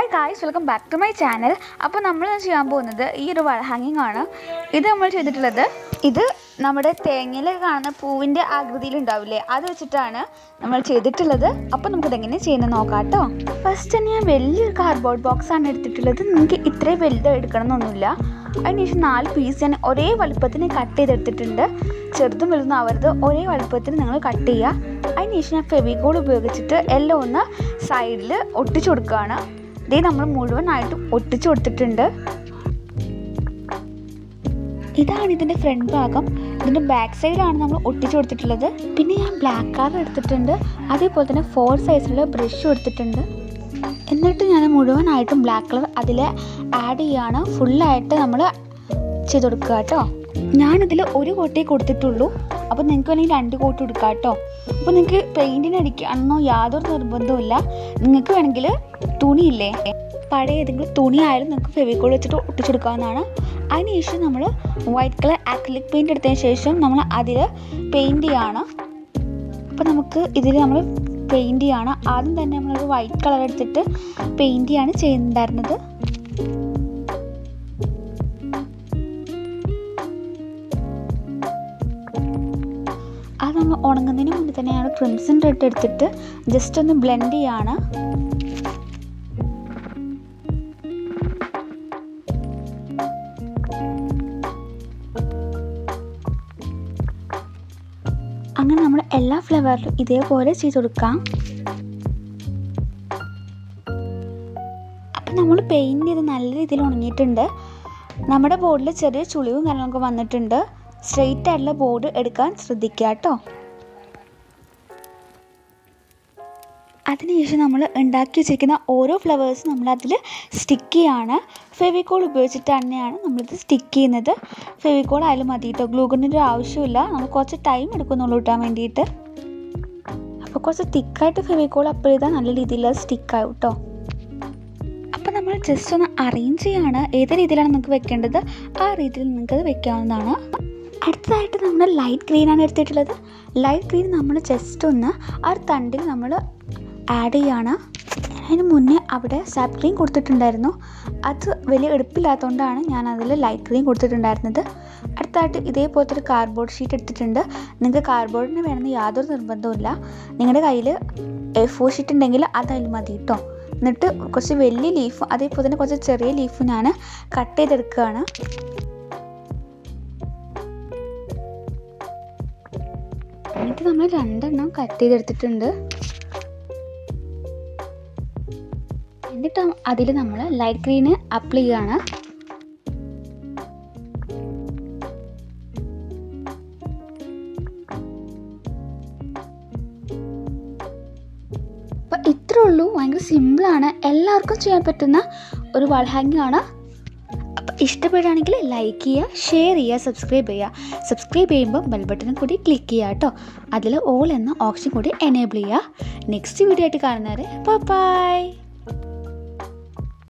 hi guys welcome back to my channel അപ്പോൾ നമ്മൾ ചെയ്യാൻ പോകുന്നത് ഈ ഒരു വൾ ഹാങ്ങിങ് ആണ് ഇത് നമ്മൾ ചെയ്തിട്ടുള്ളത് ഇത് നമ്മുടെ തേങ്ങയിലൊക്കെ കാണുന്ന പൂവിൻ്റെ ആകൃതിയിൽ ഉണ്ടാവില്ലേ അത് വെച്ചിട്ടാണ് നമ്മൾ ചെയ്തിട്ടുള്ളത് അപ്പോൾ നമുക്കിത് എങ്ങനെ ചെയ്യുന്നത് നോക്കാം കേട്ടോ ഫസ്റ്റ് തന്നെ ഞാൻ വലിയൊരു കാർഡ്ബോർഡ് ബോക്സ് ആണ് എടുത്തിട്ടുള്ളത് നിങ്ങൾക്ക് ഇത്രയും വലുത് എടുക്കണം എന്നൊന്നുമില്ല അതിനുശേഷം നാല് പീസ് ഞാൻ ഒരേ വലുപ്പത്തിന് കട്ട് ചെയ്തെടുത്തിട്ടുണ്ട് ചെറുതും വലുതും ആവരുത് ഒരേ വലുപ്പത്തിന് നിങ്ങൾ കട്ട് ചെയ്യുക അതിനുശേഷം ഞാൻ ഫെവിക്കോൾ ഉപയോഗിച്ചിട്ട് എല്ലാം ഒന്ന് സൈഡിൽ ഒട്ടിച്ചു കൊടുക്കുകയാണ് ഇതേ നമ്മൾ മുഴുവനായിട്ടും ഒട്ടിച്ചു കൊടുത്തിട്ടുണ്ട് ഇതാണ് ഇതിൻ്റെ ഫ്രണ്ട് ഭാഗം ഇതിൻ്റെ ബാക്ക് സൈഡാണ് നമ്മൾ ഒട്ടിച്ചു കൊടുത്തിട്ടുള്ളത് പിന്നെ ഞാൻ ബ്ലാക്ക് കളർ എടുത്തിട്ടുണ്ട് അതേപോലെ തന്നെ ഫോർ സൈസിലുള്ള ബ്രഷ് എടുത്തിട്ടുണ്ട് എന്നിട്ട് ഞാൻ മുഴുവനായിട്ടും ബ്ലാക്ക് കളർ അതിൽ ആഡ് ചെയ്യാണ് ഫുള്ളായിട്ട് നമ്മൾ ചെയ്ത് കൊടുക്കുക കേട്ടോ ഞാനിതിൽ ഒരു കോട്ടേ കൊടുത്തിട്ടുള്ളൂ അപ്പോൾ നിങ്ങൾക്ക് വേണമെങ്കിൽ രണ്ട് കോട്ട് കൊടുക്കാം കേട്ടോ അപ്പോൾ നിങ്ങൾക്ക് പെയിൻറ്റിന് അടിക്കാണെന്നോ യാതൊരു നിർബന്ധവുമില്ല നിങ്ങൾക്ക് വേണമെങ്കിൽ തുണിയില്ലേ പഴയ ഏതെങ്കിലും തുണി ആയാലും നിങ്ങൾക്ക് ഫെവിക്കോൾ വെച്ചിട്ട് ഒട്ടിച്ചെടുക്കാവുന്നതാണ് അതിനുശേഷം നമ്മൾ വൈറ്റ് കളർ ആക്രിലിക് പെയിൻറ് എടുത്തതിന് ശേഷം നമ്മൾ അതിൽ പെയിൻറ് ചെയ്യാണ് അപ്പോൾ നമുക്ക് ഇതിൽ നമ്മൾ പെയിൻറ് ചെയ്യാണ് ആദ്യം തന്നെ നമ്മളൊരു വൈറ്റ് കളർ എടുത്തിട്ട് പെയിൻറ് ചെയ്യാണ് ചെയ്യുന്നുണ്ടായിരുന്നത് അത് നമ്മൾ ഉണങ്ങുന്നതിന് മുന്നേ തന്നെയാണ് ക്രിംസൺ റെഡ് എടുത്തിട്ട് ജസ്റ്റ് ഒന്ന് ബ്ലെൻഡ് ചെയ്യാണ് അങ്ങനെ നമ്മൾ എല്ലാ ഫ്ലേവറിലും ഇതേപോലെ ചെയ്ത് കൊടുക്കാം അപ്പം നമ്മൾ പെയിൻറ് ചെയ്ത് നല്ല രീതിയിൽ ഉണങ്ങിയിട്ടുണ്ട് നമ്മുടെ ബോർഡിൽ ചെറിയ ചുളിവും കാര്യങ്ങളൊക്കെ വന്നിട്ടുണ്ട് സ്ട്രെയിറ്റ് ആയിട്ടുള്ള ബോർഡ് എടുക്കാൻ ശ്രദ്ധിക്കുക കേട്ടോ അതിനുശേഷം നമ്മൾ ഉണ്ടാക്കി വെച്ചിരിക്കുന്ന ഓരോ ഫ്ലവേഴ്സും നമ്മൾ അതിൽ സ്റ്റിക്ക് ചെയ്യാണ് ഫെവിക്കോൾ ഉപയോഗിച്ചിട്ട് തന്നെയാണ് നമ്മളിത് സ്റ്റിക്ക് ചെയ്യുന്നത് ഫെവിക്കോൾ ആയാലും മതി കേട്ടോ ഗ്ലൂഗണിൻ്റെ ഒരു ആവശ്യമില്ല നമ്മൾ കുറച്ച് ടൈം എടുക്കുന്നുള്ളൂ കിട്ടാൻ വേണ്ടിയിട്ട് അപ്പോൾ കുറച്ച് തിക്കായിട്ട് ഫെവിക്കോൾ അപ്ലൈ ചെയ്താൽ നല്ല രീതിയിൽ അത് സ്റ്റിക്കാവും കേട്ടോ അപ്പോൾ നമ്മൾ ജസ്റ്റ് ഒന്ന് അറേഞ്ച് ചെയ്യാണ് ഏത് രീതിയിലാണ് നിങ്ങൾക്ക് വെക്കേണ്ടത് ആ രീതിയിൽ നിങ്ങൾക്കത് വെക്കാവുന്നതാണ് അടുത്തതായിട്ട് നമ്മൾ ലൈറ്റ് ഗ്രീനാണ് എടുത്തിട്ടുള്ളത് ലൈറ്റ് ഗ്രീൻ നമ്മൾ ജസ്റ്റ് ഒന്ന് ആ ഒരു തണ്ടിൽ നമ്മൾ ആഡ് ചെയ്യാണ് അതിന് മുന്നേ അവിടെ സാപ്പ് ഗ്രീൻ കൊടുത്തിട്ടുണ്ടായിരുന്നു അത് വലിയ എടുപ്പില്ലാത്തതുകൊണ്ടാണ് ഞാൻ അതിൽ ലൈറ്റ് ഗ്രീൻ കൊടുത്തിട്ടുണ്ടായിരുന്നത് അടുത്തായിട്ട് ഇതേപോലത്തെ ഒരു കാർഡ്ബോർഡ് ഷീറ്റ് എടുത്തിട്ടുണ്ട് നിങ്ങൾക്ക് കാർഡ്ബോർഡിന് വേണമെന്ന് യാതൊരു നിർബന്ധവുമില്ല നിങ്ങളുടെ കയ്യിൽ എ ഫോർ ഷീറ്റ് ഉണ്ടെങ്കിൽ അതതിൽ മതി കേട്ടോ എന്നിട്ട് കുറച്ച് വലിയ ലീഫും അതേപോലെ തന്നെ കുറച്ച് ചെറിയ ലീഫും ഞാൻ കട്ട് ചെയ്തെടുക്കുകയാണ് എന്നിട്ട് നമ്മൾ രണ്ടെണ്ണം കട്ട് ചെയ്തെടുത്തിട്ടുണ്ട് എന്നിട്ട് അതിൽ നമ്മൾ ലൈറ്റ് ഗ്രീന് അപ്ലൈ ചെയ്യാണ് അപ്പം ഇത്രേ ഉള്ളൂ ഭയങ്കര സിമ്പിളാണ് എല്ലാവർക്കും ചെയ്യാൻ പറ്റുന്ന ഒരു വാൾ ഹാങ്ങിങ് ആണ് അപ്പം ഇഷ്ടപ്പെടുകയാണെങ്കിൽ ലൈക്ക് ചെയ്യുക ഷെയർ ചെയ്യുക സബ്സ്ക്രൈബ് ചെയ്യുക സബ്സ്ക്രൈബ് ചെയ്യുമ്പോൾ ബെൽ ബട്ടണും കൂടി ക്ലിക്ക് ചെയ്യുക കേട്ടോ അതിൽ ഓൾ എന്ന ഓപ്ഷൻ കൂടി എനേബിൾ ചെയ്യുക നെക്സ്റ്റ് വീഡിയോ ആയിട്ട് കാണുന്നവരെ ബൈ